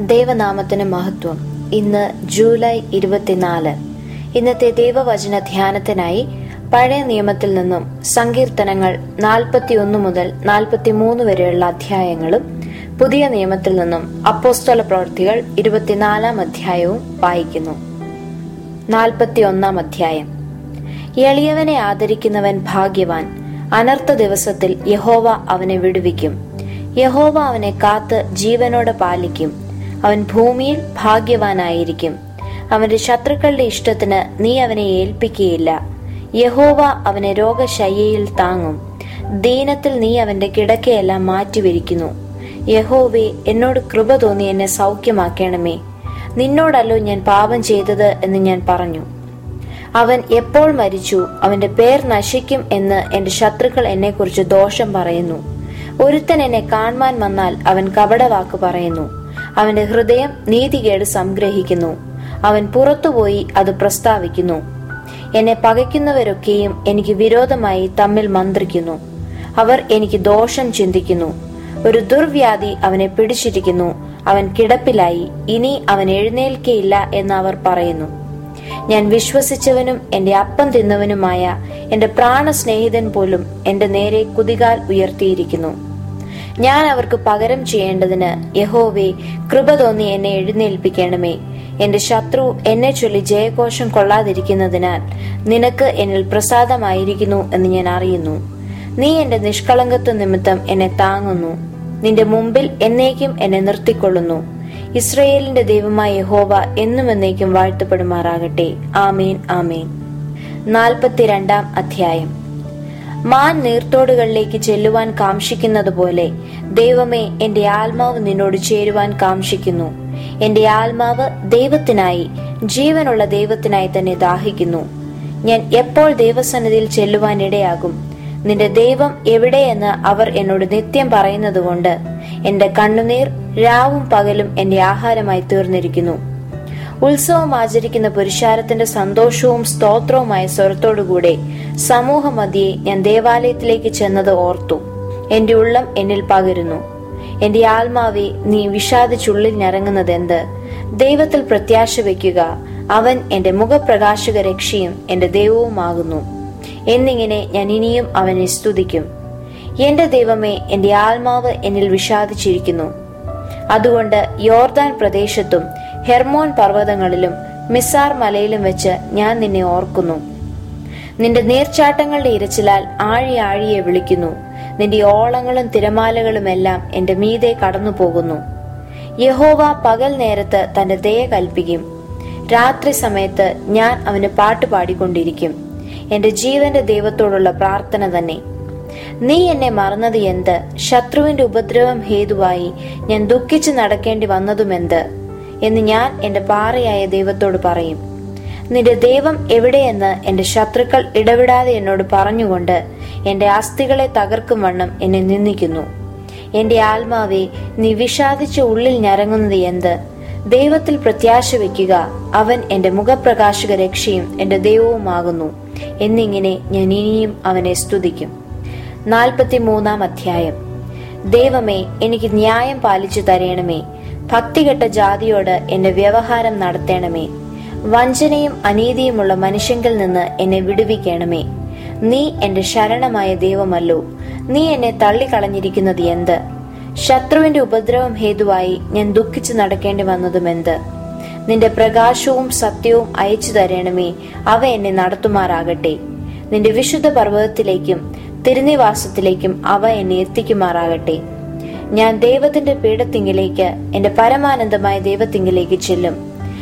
ദൈവനാമത്തിന് മഹത്വം ഇന്ന് ജൂലൈ ഇരുപത്തിനാല് ഇന്നത്തെ ദൈവവചന ധ്യാനത്തിനായി പഴയ നിയമത്തിൽ നിന്നും സങ്കീർത്തനങ്ങൾ നാൽപ്പത്തിയൊന്ന് മുതൽ നാൽപ്പത്തിമൂന്ന് വരെയുള്ള അധ്യായങ്ങളും പുതിയ നിയമത്തിൽ നിന്നും അപ്പോസ്തല പ്രവൃത്തികൾ ഇരുപത്തിനാലാം അധ്യായവും വായിക്കുന്നു നാൽപ്പത്തിയൊന്നാം അധ്യായം എളിയവനെ ആദരിക്കുന്നവൻ ഭാഗ്യവാൻ അനർത്ഥ ദിവസത്തിൽ യഹോവ അവനെ വിടുവിക്കും യഹോവ അവനെ കാത്ത് ജീവനോടെ പാലിക്കും അവൻ ഭൂമിയിൽ ഭാഗ്യവാനായിരിക്കും അവന്റെ ശത്രുക്കളുടെ ഇഷ്ടത്തിന് നീ അവനെ ഏൽപ്പിക്കുകയില്ല യഹോവ അവനെ രോഗശയ്യയിൽ താങ്ങും ദീനത്തിൽ നീ അവന്റെ കിടക്കയെല്ലാം മാറ്റിവരിക്കുന്നു യഹോവേ എന്നോട് കൃപ തോന്നി എന്നെ സൗഖ്യമാക്കണമേ നിന്നോടല്ലോ ഞാൻ പാപം ചെയ്തത് എന്ന് ഞാൻ പറഞ്ഞു അവൻ എപ്പോൾ മരിച്ചു അവന്റെ പേർ നശിക്കും എന്ന് എന്റെ ശത്രുക്കൾ എന്നെക്കുറിച്ച് ദോഷം പറയുന്നു ഒരുത്തൻ എന്നെ കാണുവാൻ വന്നാൽ അവൻ കപടവാക്ക് പറയുന്നു അവന്റെ ഹൃദയം നീതികേട് സംഗ്രഹിക്കുന്നു അവൻ പുറത്തുപോയി അത് പ്രസ്താവിക്കുന്നു എന്നെ പകയ്ക്കുന്നവരൊക്കെയും എനിക്ക് വിരോധമായി തമ്മിൽ മന്ത്രിക്കുന്നു അവർ എനിക്ക് ദോഷം ചിന്തിക്കുന്നു ഒരു ദുർവ്യാധി അവനെ പിടിച്ചിരിക്കുന്നു അവൻ കിടപ്പിലായി ഇനി അവൻ എഴുന്നേൽക്കയില്ല എന്ന് അവർ പറയുന്നു ഞാൻ വിശ്വസിച്ചവനും എന്റെ അപ്പം തിന്നവനുമായ എന്റെ പ്രാണസ്നേഹിതൻ പോലും എന്റെ നേരെ കുതികാൽ ഉയർത്തിയിരിക്കുന്നു ഞാൻ അവർക്ക് പകരം ചെയ്യേണ്ടതിന് യഹോവേ കൃപ തോന്നി എന്നെ എഴുന്നേൽപ്പിക്കണമേ എന്റെ ശത്രു എന്നെ ചൊല്ലി ജയഘോഷം കൊള്ളാതിരിക്കുന്നതിനാൽ നിനക്ക് എന്നിൽ പ്രസാദമായിരിക്കുന്നു എന്ന് ഞാൻ അറിയുന്നു നീ എന്റെ നിഷ്കളങ്കത്വ നിമിത്തം എന്നെ താങ്ങുന്നു നിന്റെ മുമ്പിൽ എന്നേക്കും എന്നെ നിർത്തിക്കൊള്ളുന്നു ഇസ്രയേലിന്റെ ദൈവമായ യഹോവ എന്നും എന്നേക്കും വാഴ്ത്തപ്പെടുമാറാകട്ടെ ആമേൻ ആമേൻ നാൽപ്പത്തിരണ്ടാം അധ്യായം മാൻ നീർത്തോടുകളിലേക്ക് ചെല്ലുവാൻ കാംക്ഷിക്കുന്നത് പോലെ ദൈവമേ എന്റെ ആത്മാവ് നിന്നോട് ചേരുവാൻ കാംക്ഷിക്കുന്നു എന്റെ ആത്മാവ് ദൈവത്തിനായി ജീവനുള്ള ദൈവത്തിനായി തന്നെ ദാഹിക്കുന്നു ഞാൻ എപ്പോൾ ദൈവസന്നിധിയിൽ ചെല്ലുവാൻ ഇടയാകും നിന്റെ ദൈവം എവിടെയെന്ന് അവർ എന്നോട് നിത്യം പറയുന്നതുകൊണ്ട് എന്റെ കണ്ണുനീർ രാവും പകലും എന്റെ ആഹാരമായി തീർന്നിരിക്കുന്നു ഉത്സവം ആചരിക്കുന്ന പുരുഷാരത്തിന്റെ സന്തോഷവും സ്തോത്രവുമായ സ്വരത്തോടുകൂടെ സമൂഹമധ്യേ ഞാൻ ദേവാലയത്തിലേക്ക് ചെന്നത് ഓർത്തു എന്റെ ഉള്ളം എന്നിൽ പകരുന്നു എന്റെ ആത്മാവെ നീ വിഷാദിച്ചുള്ളിൽ ഞരങ്ങുന്നതെന്ത് ദൈവത്തിൽ പ്രത്യാശ വയ്ക്കുക അവൻ എന്റെ മുഖപ്രകാശക രക്ഷയും എന്റെ ദൈവവുമാകുന്നു എന്നിങ്ങനെ ഞാൻ ഇനിയും അവനെ സ്തുതിക്കും എന്റെ ദൈവമേ എന്റെ ആത്മാവ് എന്നിൽ വിഷാദിച്ചിരിക്കുന്നു അതുകൊണ്ട് യോർദാൻ പ്രദേശത്തും ഹെർമോൻ പർവ്വതങ്ങളിലും മിസാർ മലയിലും വെച്ച് ഞാൻ നിന്നെ ഓർക്കുന്നു നിന്റെ നീർച്ചാട്ടങ്ങളുടെ ഇരച്ചിലാൽ ആഴി ആഴിയെ വിളിക്കുന്നു നിന്റെ ഓളങ്ങളും തിരമാലകളുമെല്ലാം എന്റെ മീതെ കടന്നു പോകുന്നു യഹോവ പകൽ നേരത്ത് തന്റെ ദയ കൽപ്പിക്കും രാത്രി സമയത്ത് ഞാൻ അവന് പാട്ട് പാടിക്കൊണ്ടിരിക്കും എന്റെ ജീവന്റെ ദൈവത്തോടുള്ള പ്രാർത്ഥന തന്നെ നീ എന്നെ മറന്നത് എന്ത് ശത്രുവിന്റെ ഉപദ്രവം ഹേതുവായി ഞാൻ ദുഃഖിച്ചു നടക്കേണ്ടി വന്നതുമെന്ത് എന്ന് ഞാൻ എന്റെ പാറയായ ദൈവത്തോട് പറയും നിന്റെ ദൈവം എവിടെയെന്ന് എന്റെ ശത്രുക്കൾ ഇടവിടാതെ എന്നോട് പറഞ്ഞുകൊണ്ട് എന്റെ അസ്ഥികളെ തകർക്കും വണ്ണം എന്നെ നിന്ദിക്കുന്നു എന്റെ ആത്മാവെ നീ വിഷാദിച്ച് ഉള്ളിൽ ഞരങ്ങുന്നത് എന്ത് ദൈവത്തിൽ പ്രത്യാശ വയ്ക്കുക അവൻ എന്റെ മുഖപ്രകാശക രക്ഷയും എന്റെ ദൈവവുമാകുന്നു എന്നിങ്ങനെ ഞാൻ ഇനിയും അവനെ സ്തുതിക്കും നാൽപ്പത്തി മൂന്നാം അധ്യായം ദൈവമേ എനിക്ക് ന്യായം പാലിച്ചു തരയണമേ ഭക്തികെട്ട ജാതിയോട് എന്റെ വ്യവഹാരം നടത്തണമേ വഞ്ചനയും അനീതിയുമുള്ള മനുഷ്യങ്കിൽ നിന്ന് എന്നെ വിടുവിക്കണമേ നീ എന്റെ ശരണമായ ദൈവമല്ലോ നീ എന്നെ തള്ളിക്കളഞ്ഞിരിക്കുന്നത് എന്ത് ശത്രുവിന്റെ ഉപദ്രവം ഹേതുവായി ഞാൻ ദുഃഖിച്ചു നടക്കേണ്ടി വന്നതുമെന്ത് നിന്റെ പ്രകാശവും സത്യവും അയച്ചു തരണമേ അവ എന്നെ നടത്തുമാറാകട്ടെ നിന്റെ വിശുദ്ധ പർവ്വതത്തിലേക്കും തിരുനിവാസത്തിലേക്കും അവ എന്നെ എത്തിക്കുമാറാകട്ടെ ഞാൻ ദൈവത്തിന്റെ പീഠത്തിങ്കിലേക്ക് എന്റെ പരമാനന്ദമായ ദൈവത്തിങ്കിലേക്ക് ചെല്ലും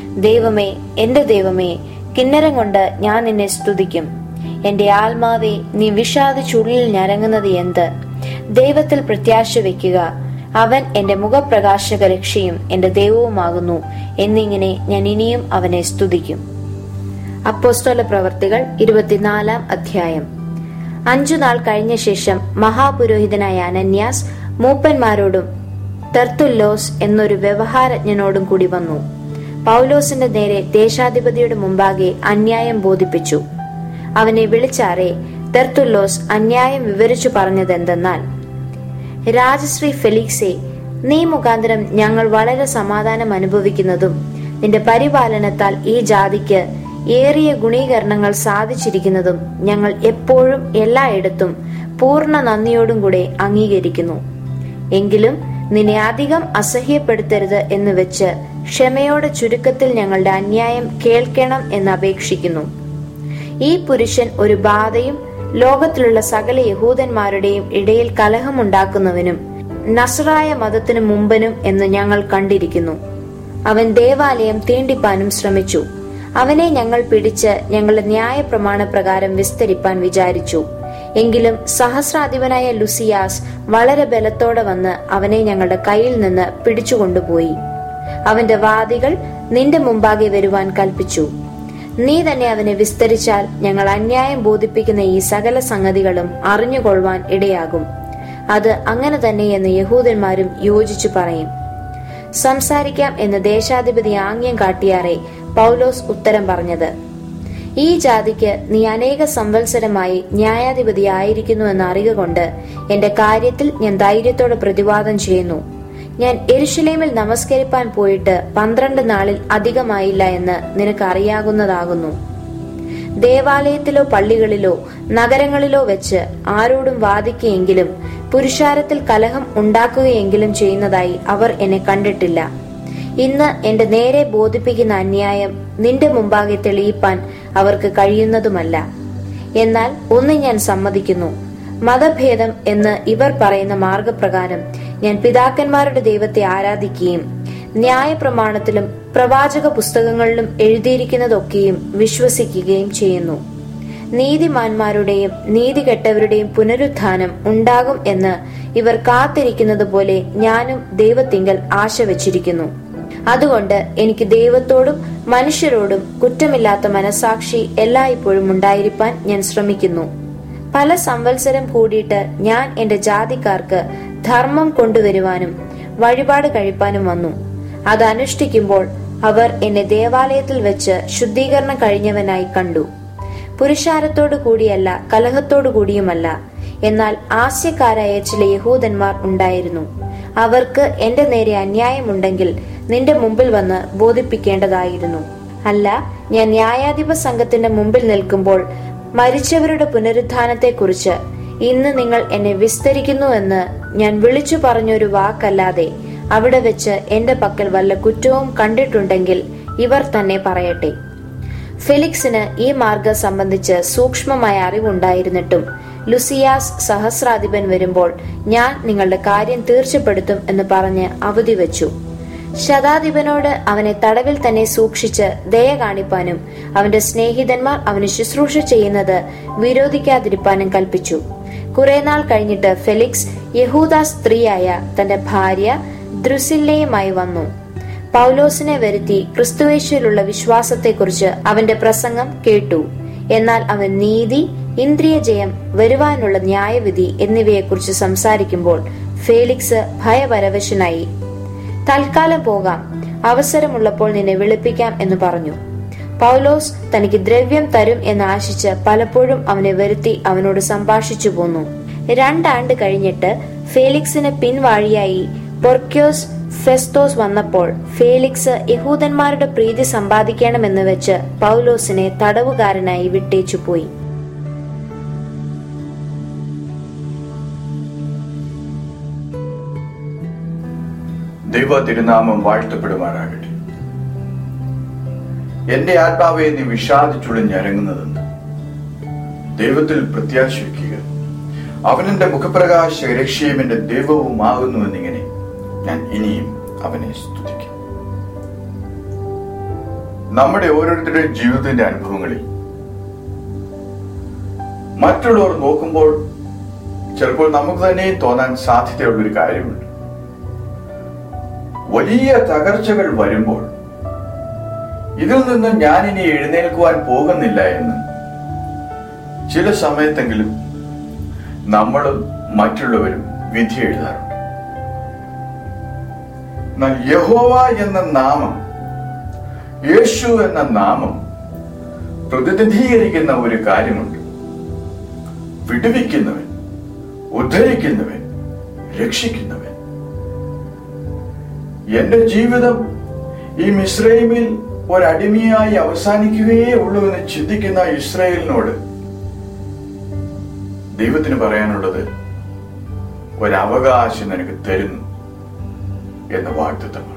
ദൈവമേ എന്റെ ദൈവമേ കിന്നരം കൊണ്ട് ഞാൻ നിന്നെ സ്തുതിക്കും എന്റെ ആത്മാവെ നീ വിഷാദിച്ചുള്ളിൽ ഞരങ്ങുന്നത് എന്ത് ദൈവത്തിൽ പ്രത്യാശ വയ്ക്കുക അവൻ എന്റെ മുഖപ്രകാശക രക്ഷയും എന്റെ ദൈവവുമാകുന്നു എന്നിങ്ങനെ ഞാൻ ഇനിയും അവനെ സ്തുതിക്കും അപ്പോസ്തോല പ്രവർത്തികൾ ഇരുപത്തിനാലാം അധ്യായം അഞ്ചു നാൾ കഴിഞ്ഞ ശേഷം മഹാപുരോഹിതനായ അനന്യാസ് മൂപ്പന്മാരോടും തെർത്തുല്ലോസ് എന്നൊരു വ്യവഹാരജ്ഞനോടും കൂടി വന്നു പൗലോസിന്റെ നേരെ ദേശാധിപതിയുടെ മുമ്പാകെ അന്യായം ബോധിപ്പിച്ചു അവനെ വിളിച്ചാറെ തെർത്തുല്ലോസ് അന്യായം വിവരിച്ചു പറഞ്ഞതെന്തെന്നാൽ രാജശ്രീ ഫെലിക്സെ നീ മുഖാന്തരം ഞങ്ങൾ വളരെ സമാധാനം അനുഭവിക്കുന്നതും നിന്റെ പരിപാലനത്താൽ ഈ ജാതിക്ക് ഏറിയ ഗുണീകരണങ്ങൾ സാധിച്ചിരിക്കുന്നതും ഞങ്ങൾ എപ്പോഴും എല്ലായിടത്തും പൂർണ്ണ നന്ദിയോടും കൂടെ അംഗീകരിക്കുന്നു എങ്കിലും നിന്നെ അധികം അസഹ്യപ്പെടുത്തരുത് എന്ന് വെച്ച് ക്ഷമയോടെ ചുരുക്കത്തിൽ ഞങ്ങളുടെ അന്യായം കേൾക്കണം എന്ന് അപേക്ഷിക്കുന്നു ഈ പുരുഷൻ ഒരു ബാധയും ലോകത്തിലുള്ള സകല യഹൂദന്മാരുടെയും ഇടയിൽ കലഹമുണ്ടാക്കുന്നവനും നസറായ മതത്തിനു മുമ്പനും എന്ന് ഞങ്ങൾ കണ്ടിരിക്കുന്നു അവൻ ദേവാലയം തീണ്ടിപ്പാനും ശ്രമിച്ചു അവനെ ഞങ്ങൾ പിടിച്ച് ഞങ്ങളുടെ ന്യായ പ്രമാണ പ്രകാരം വിസ്തരിപ്പാൻ വിചാരിച്ചു എങ്കിലും സഹസ്രാധിപനായ ലുസിയാസ് വളരെ ബലത്തോടെ വന്ന് അവനെ ഞങ്ങളുടെ കയ്യിൽ നിന്ന് പിടിച്ചുകൊണ്ടുപോയി അവന്റെ വാദികൾ നിന്റെ മുമ്പാകെ വരുവാൻ കൽപ്പിച്ചു നീ തന്നെ അവനെ വിസ്തരിച്ചാൽ ഞങ്ങൾ അന്യായം ബോധിപ്പിക്കുന്ന ഈ സകല സംഗതികളും അറിഞ്ഞുകൊള്ളുവാൻ ഇടയാകും അത് അങ്ങനെ തന്നെ എന്ന് യഹൂദന്മാരും യോജിച്ചു പറയും സംസാരിക്കാം എന്ന് ദേശാധിപതി ആംഗ്യം കാട്ടിയാറെ പൗലോസ് ഉത്തരം പറഞ്ഞത് ഈ ജാതിക്ക് നീ അനേക സംവത്സരമായി ന്യായാധിപതി ആയിരിക്കുന്നു എന്ന് അറിയുക കൊണ്ട് എന്റെ കാര്യത്തിൽ ഞാൻ ധൈര്യത്തോടെ പ്രതിവാദം ചെയ്യുന്നു ഞാൻ എരുഷലേമിൽ നമസ്കരിപ്പാൻ പോയിട്ട് പന്ത്രണ്ട് നാളിൽ അധികമായില്ല എന്ന് നിനക്ക് അറിയാകുന്നതാകുന്നു ദേവാലയത്തിലോ പള്ളികളിലോ നഗരങ്ങളിലോ വെച്ച് ആരോടും വാദിക്കുകയെങ്കിലും പുരുഷാരത്തിൽ കലഹം ഉണ്ടാക്കുകയെങ്കിലും ചെയ്യുന്നതായി അവർ എന്നെ കണ്ടിട്ടില്ല ഇന്ന് എന്റെ നേരെ ബോധിപ്പിക്കുന്ന അന്യായം നിന്റെ മുമ്പാകെ തെളിയിപ്പാൻ അവർക്ക് കഴിയുന്നതുമല്ല എന്നാൽ ഒന്ന് ഞാൻ സമ്മതിക്കുന്നു മതഭേദം എന്ന് ഇവർ പറയുന്ന മാർഗപ്രകാരം ഞാൻ പിതാക്കന്മാരുടെ ദൈവത്തെ ആരാധിക്കുകയും ന്യായപ്രമാണത്തിലും പ്രവാചക പുസ്തകങ്ങളിലും എഴുതിയിരിക്കുന്നതൊക്കെയും വിശ്വസിക്കുകയും ചെയ്യുന്നു നീതിമാന്മാരുടെയും നീതികെട്ടവരുടെയും പുനരുത്ഥാനം ഉണ്ടാകും എന്ന് ഇവർ കാത്തിരിക്കുന്നത് പോലെ ഞാനും ദൈവത്തിങ്കൽ ആശ വച്ചിരിക്കുന്നു അതുകൊണ്ട് എനിക്ക് ദൈവത്തോടും മനുഷ്യരോടും കുറ്റമില്ലാത്ത മനസാക്ഷി എല്ലായ്പ്പോഴും ഉണ്ടായിരിക്കാൻ ഞാൻ ശ്രമിക്കുന്നു പല സംവത്സരം കൂടിയിട്ട് ഞാൻ എന്റെ ജാതിക്കാർക്ക് ധർമ്മം കൊണ്ടുവരുവാനും വഴിപാട് കഴിപ്പാനും വന്നു അത് അനുഷ്ഠിക്കുമ്പോൾ അവർ എന്നെ ദേവാലയത്തിൽ വെച്ച് ശുദ്ധീകരണം കഴിഞ്ഞവനായി കണ്ടു പുരുഷാരത്തോടു കൂടിയല്ല കലഹത്തോടു കൂടിയുമല്ല എന്നാൽ ആസ്യക്കാരായ ചില യഹൂദന്മാർ ഉണ്ടായിരുന്നു അവർക്ക് എന്റെ നേരെ അന്യായമുണ്ടെങ്കിൽ നിന്റെ മുമ്പിൽ വന്ന് ബോധിപ്പിക്കേണ്ടതായിരുന്നു അല്ല ഞാൻ ന്യായാധിപ സംഘത്തിന്റെ മുമ്പിൽ നിൽക്കുമ്പോൾ മരിച്ചവരുടെ പുനരുത്ഥാനത്തെക്കുറിച്ച് ഇന്ന് നിങ്ങൾ എന്നെ വിസ്തരിക്കുന്നു എന്ന് ഞാൻ വിളിച്ചു പറഞ്ഞൊരു വാക്കല്ലാതെ അവിടെ വെച്ച് എന്റെ പക്കൽ വല്ല കുറ്റവും കണ്ടിട്ടുണ്ടെങ്കിൽ ഇവർ തന്നെ പറയട്ടെ ഫെലിക്സിന് ഈ മാർഗം സംബന്ധിച്ച് സൂക്ഷ്മമായ അറിവുണ്ടായിരുന്നിട്ടും ലുസിയാസ് സഹസ്രാധിപൻ വരുമ്പോൾ ഞാൻ നിങ്ങളുടെ കാര്യം തീർച്ചപ്പെടുത്തും എന്ന് പറഞ്ഞ് അവധി വെച്ചു ശതാധിപനോട് അവനെ തടവിൽ തന്നെ സൂക്ഷിച്ച് ദയ കാണിപ്പാനും അവന്റെ സ്നേഹിതന്മാർ അവന് ശുശ്രൂഷ ചെയ്യുന്നത് വിരോധിക്കാതിരിപ്പാനും കൽപ്പിച്ചു കുറെ നാൾ കഴിഞ്ഞിട്ട് ഫെലിക്സ് യഹൂദ സ്ത്രീയായ തന്റെ ഭാര്യ ദ്രുസില്ലയുമായി വന്നു പൗലോസിനെ വരുത്തി ക്രിസ്തുവേശ്വയിലുള്ള വിശ്വാസത്തെക്കുറിച്ച് അവന്റെ പ്രസംഗം കേട്ടു എന്നാൽ അവൻ നീതി ഇന്ദ്രിയ ജയം വരുവാനുള്ള ന്യായവിധി എന്നിവയെക്കുറിച്ച് സംസാരിക്കുമ്പോൾ ഫേലിക്സ് ഭയപരവശനായി തൽക്കാലം പോകാം അവസരമുള്ളപ്പോൾ നിന്നെ വിളിപ്പിക്കാം എന്ന് പറഞ്ഞു പൗലോസ് തനിക്ക് ദ്രവ്യം തരും എന്ന് ആശിച്ച് പലപ്പോഴും അവനെ വരുത്തി അവനോട് സംഭാഷിച്ചു പോന്നു രണ്ടാണ്ട് കഴിഞ്ഞിട്ട് ഫേലിക്സിന് പിൻവാഴിയായി പൊർക്യോസ് ഫെസ്തോസ് വന്നപ്പോൾ ഫേലിക്സ് യഹൂദന്മാരുടെ പ്രീതി സമ്പാദിക്കണമെന്ന് വെച്ച് പൗലോസിനെ തടവുകാരനായി വിട്ടേച്ചു പോയി ദൈവ തിരുനാമം വാഴ്ത്തപ്പെടുമാറാകട്ടെ എന്റെ ആത്മാവെ നീ വിഷാദിച്ചുളിഞ്ഞരങ്ങുന്നതെന്ന് ദൈവത്തിൽ പ്രത്യാശ വയ്ക്കുക അവനെന്റെ മുഖപ്രകാശ രക്ഷയും എന്റെ ദൈവവുമാകുന്നു എന്നിങ്ങനെ ഞാൻ ഇനിയും അവനെ സ്തുതിക്കും നമ്മുടെ ഓരോരുത്തരുടെയും ജീവിതത്തിന്റെ അനുഭവങ്ങളിൽ മറ്റുള്ളവർ നോക്കുമ്പോൾ ചിലപ്പോൾ നമുക്ക് തന്നെ തോന്നാൻ സാധ്യതയുള്ള ഒരു കാര്യമുണ്ട് വലിയ തകർച്ചകൾ വരുമ്പോൾ ഇതിൽ നിന്ന് ഞാൻ ഇനി എഴുന്നേൽക്കുവാൻ പോകുന്നില്ല എന്ന് ചില സമയത്തെങ്കിലും നമ്മളും മറ്റുള്ളവരും വിധി എഴുതാറുണ്ട് എന്നാൽ യഹോവ എന്ന നാമം യേശു എന്ന നാമം പ്രതിനിധീകരിക്കുന്ന ഒരു കാര്യമുണ്ട് വിടുവിക്കുന്നവൻ ഉദ്ധരിക്കുന്നവൻ രക്ഷിക്കുന്നവൻ എന്റെ ജീവിതം ഈ മിശ്രൈമിൽ ഒരടിമയായി അവസാനിക്കുകയേ ഉള്ളൂ എന്ന് ചിന്തിക്കുന്ന ഇസ്രായേലിനോട് ദൈവത്തിന് പറയാനുള്ളത് ഒരവകാശം നിനക്ക് തരുന്നു എന്ന വാഗ്ദത്തമാണ്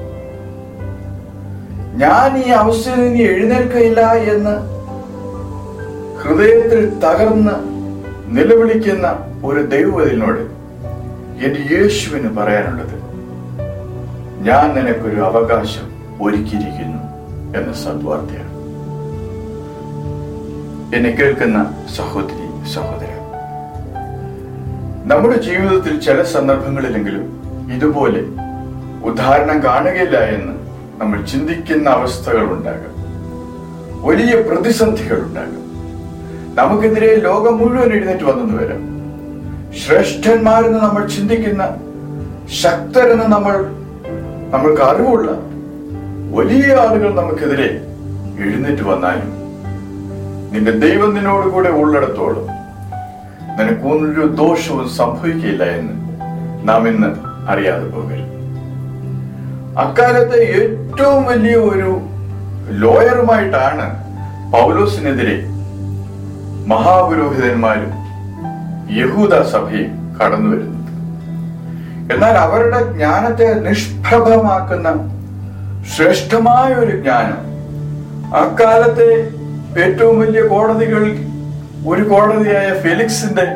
ഞാൻ ഈ അവസ്ഥയിൽ നിന്ന് എഴുന്നേൽക്കയില്ല എന്ന് ഹൃദയത്തിൽ തകർന്ന് നിലവിളിക്കുന്ന ഒരു ദൈവത്തിനോട് എന്റെ യേശുവിന് പറയാനുള്ളത് ഞാൻ നിനക്കൊരു അവകാശം ഒരുക്കിയിരിക്കുന്നു എന്ന സദ്വാർത്തയാണ് എന്നെ കേൾക്കുന്ന സഹോദരി സഹോദര നമ്മുടെ ജീവിതത്തിൽ ചില സന്ദർഭങ്ങളിലെങ്കിലും ഇതുപോലെ ഉദാഹരണം കാണുകയില്ല എന്ന് നമ്മൾ ചിന്തിക്കുന്ന അവസ്ഥകൾ ഉണ്ടാകാം വലിയ പ്രതിസന്ധികൾ ഉണ്ടാകും നമുക്കെതിരെ ലോകം മുഴുവൻ എഴുന്നേറ്റ് വന്നെന്ന് വരാം ശ്രേഷ്ഠന്മാരെന്ന് നമ്മൾ ചിന്തിക്കുന്ന ശക്തരെന്ന് നമ്മൾ നമ്മൾക്ക് അറിവുള്ള വലിയ ആളുകൾ നമുക്കെതിരെ എഴുന്നേറ്റ് വന്നാലും നിന്റെ ദൈവം നിന്നോട് കൂടെ ഉള്ളിടത്തോളം നിനക്ക് ഒരു ദോഷവും സംഭവിക്കില്ല എന്ന് നാം ഇന്ന് അറിയാതെ പോകരുത് അക്കാലത്തെ ഏറ്റവും വലിയ ഒരു ലോയറുമായിട്ടാണ് പൗലോസിനെതിരെ മഹാപുരോഹിതന്മാരും യഹൂദ സഭയും കടന്നു വരുന്നത് എന്നാൽ അവരുടെ ജ്ഞാനത്തെ നിഷ്പ്രഭമാക്കുന്ന ശ്രേഷ്ഠമായ ഒരു ജ്ഞാനം അക്കാലത്തെ ഏറ്റവും വലിയ കോടതികൾ ഒരു കോടതിയായ ഫെലിക്സിന്റെ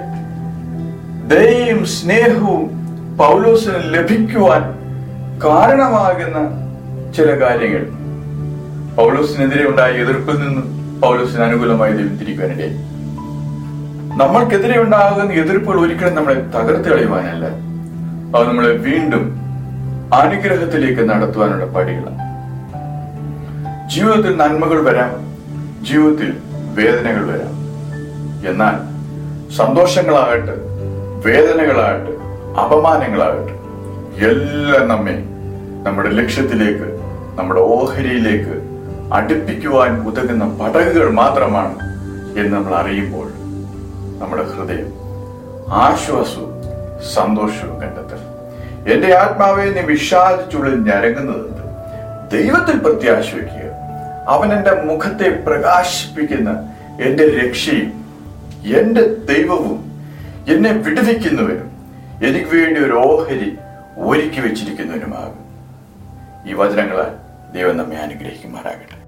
ദയയും സ്നേഹവും പൗലോസിന് ലഭിക്കുവാൻ കാരണമാകുന്ന ചില കാര്യങ്ങൾ പൗലോസിനെതിരെ ഉണ്ടായ എതിർപ്പിൽ നിന്നും പൗലോസിന് അനുകൂലമായി ദൈവം തിരിക്കാനിടയായി നമ്മൾക്കെതിരെ ഉണ്ടാകുന്ന എതിർപ്പുകൾ ഒരിക്കലും നമ്മളെ തകർത്ത് കളയുവാനല്ല അത് നമ്മളെ വീണ്ടും അനുഗ്രഹത്തിലേക്ക് നടത്തുവാനുള്ള പടികളാണ് ജീവിതത്തിൽ നന്മകൾ വരാം ജീവിതത്തിൽ വേദനകൾ വരാം എന്നാൽ സന്തോഷങ്ങളാകട്ടെ വേദനകളാകട്ടെ അപമാനങ്ങളാകട്ടെ എല്ലാം നമ്മെ നമ്മുടെ ലക്ഷ്യത്തിലേക്ക് നമ്മുടെ ഓഹരിയിലേക്ക് അടുപ്പിക്കുവാൻ ഉതകുന്ന പടകുകൾ മാത്രമാണ് എന്ന് നമ്മൾ അറിയുമ്പോൾ നമ്മുടെ ഹൃദയം ആശ്വാസവും സന്തോഷവും കണ്ടെത്തൽ എന്റെ ആത്മാവെ നീ വിഷാദിച്ചുള്ളിൽ ഞരങ്ങുന്നതെന്ത് ദൈവത്തിൽ പ്രത്യാശ വയ്ക്കുക അവൻ എന്റെ മുഖത്തെ പ്രകാശിപ്പിക്കുന്ന എന്റെ രക്ഷയും എന്റെ ദൈവവും എന്നെ വിടുവിക്കുന്നവനും എനിക്ക് വേണ്ടി ഒരു ഓഹരി ഒരുക്കി വെച്ചിരിക്കുന്നവനുമാകും ഈ വചനങ്ങളാൽ ദൈവം നമ്മെ അനുഗ്രഹിക്കുമാറാകട്ടെ